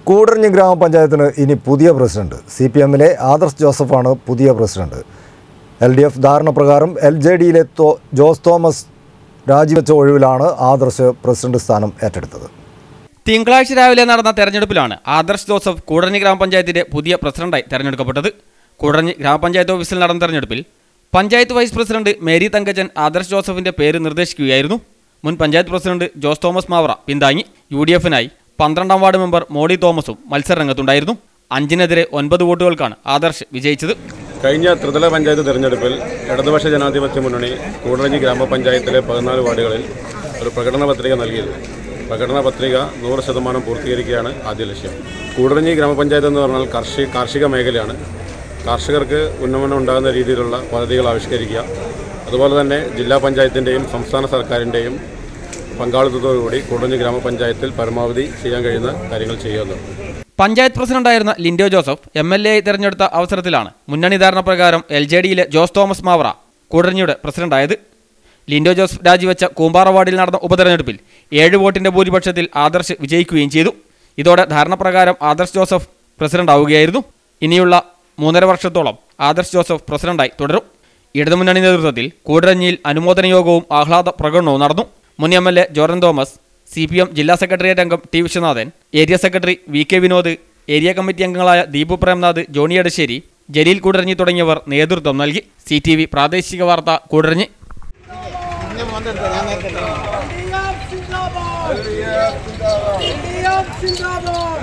കൂടരഞ്ഞി ഗ്രാമപഞ്ചായത്തിന് ഇനി പുതിയ president C P എമ്മിലെ ആദർശ് ജോസഫാണ് പുതിയ പ്രസിഡന്റ് എൽ ഡി എഫ് ധാരണ പ്രകാരം എൽ ജെ ഡിയിലെ തോ- ജോസ് തോമസ് രാജിവെച്ച ഒഴിവിലാണ് ആദർശ് പ്രസിഡന്റ് സ്ഥാനം ഏറ്റെടുത്തത് തിങ്കളാഴ്ച രാവിലെ നടന്ന തെരഞ്ഞെടുപ്പിലാണ് ആദർശ് ജോസഫ് കൂടരഞ്ഞി ഗ്രാമപഞ്ചായത്തിന്റെ പുതിയ പ്രസിഡന്റായി തെരഞ്ഞെടുക്കപ്പെട്ടത് കൂടരഞ്ഞി ഗ്രാമപഞ്ചായത്ത് ഓഫീസിൽ നടന്ന തെരഞ്ഞെടുപ്പിൽ panchayat vice president Mary Thankachan Adarsh ജോസഫിന്റെ പേര് നിർദ്ദേശിക്കുകയായിരുന്നു മുൻ panchayat president Jose Thomas Mavara പിന്താങ്ങി യു ഡി എഫിനായി പന്ത്രണ്ടാം വാർഡ് മെമ്പർ മോഡി തോമസും മത്സരരംഗത്തുണ്ടായിരുന്നു അഞ്ചിനെതിരെ ഒൻപത് വോട്ടുകൾക്കാണ് ആദർശ് വിജയിച്ചത് കഴിഞ്ഞ ത്രിതല പഞ്ചായത്ത് തെരഞ്ഞെടുപ്പിൽ ഇടതുപക്ഷ ജനാധിപത്യ മുന്നണി കൂടരഞ്ഞി ഗ്രാമപഞ്ചായത്തിലെ പതിനാല് വാർഡുകളിൽ ഒരു പ്രകടന പത്രിക നൽകിയിരുന്നു പ്രകടന പത്രിക നൂറ് ശതമാനം പൂർത്തീകരിക്കുകയാണ് ആദ്യ ലക്ഷ്യം കൂടരഞ്ഞി ഗ്രാമപഞ്ചായത്ത് എന്ന് പറഞ്ഞാൽ കാർഷിക കാർഷിക മേഖലയാണ് കാർഷികർക്ക് ഉന്നമനം ഉണ്ടാകുന്ന രീതിയിലുള്ള പദ്ധതികൾ ആവിഷ്കരിക്കുക അതുപോലെ തന്നെ ജില്ലാ പഞ്ചായത്തിൻ്റെയും സംസ്ഥാന സർക്കാരിൻ്റെയും പങ്കാളിത്തത്തോടുകൂടി കൂടരഞ്ഞി ഗ്രാമപഞ്ചായത്തിൽ പരമാവധി ചെയ്യാൻ കഴിയുന്ന കാര്യങ്ങൾ ചെയ്യുന്നു പഞ്ചായത്ത് പ്രസിഡന്റായിരുന്ന Lindo Joseph M L A ആയി തെരഞ്ഞെടുത്ത അവസരത്തിലാണ് മുന്നണി ധാരണ പ്രകാരം എൽ ജെ ഡിയിലെ ജോസ് തോമസ് മാവറ കൂടരഞ്ഞിയുടെ പ്രസിഡന്റായത് ലിൻഡോ ജോസഫ് രാജിവെച്ച കൂമ്പാറ വാർഡിൽ നടന്ന ഉപതെരഞ്ഞെടുപ്പിൽ ഏഴ് വോട്ടിന്റെ ഭൂരിപക്ഷത്തിൽ ആദർശ് വിജയിക്കുകയും ചെയ്തു ഇതോടെ ധാരണപ്രകാരം ആദർശ് ജോസഫ് പ്രസിഡന്റാവുകയായിരുന്നു ഇനിയുള്ള മൂന്നര വർഷത്തോളം ആദർശ് ജോസഫ് പ്രസിഡന്റായി തുടരും ഇടതുമുന്നണി നേതൃത്വത്തിൽ കൂടരഞ്ഞിയിൽ അനുമോദന യോഗവും ആഹ്ലാദ പ്രകടനവും നടന്നു മുൻ M L A Georgen Thomas C P M ജില്ലാ സെക്രട്ടേറിയറ്റ് അംഗം T Viswanathan area secretary V K Vinod area committee അംഗങ്ങളായ ദീപു പ്രേംനാഥ് ജോണി എടശ്ശേരി ജലീൽ കൂടരഞ്ഞി തുടങ്ങിയവർ നേതൃത്വം നൽകി സി ടി വി പ്രാദേശിക വാർത്ത Koodaranji LDF Zindabad! LDF Zindabad!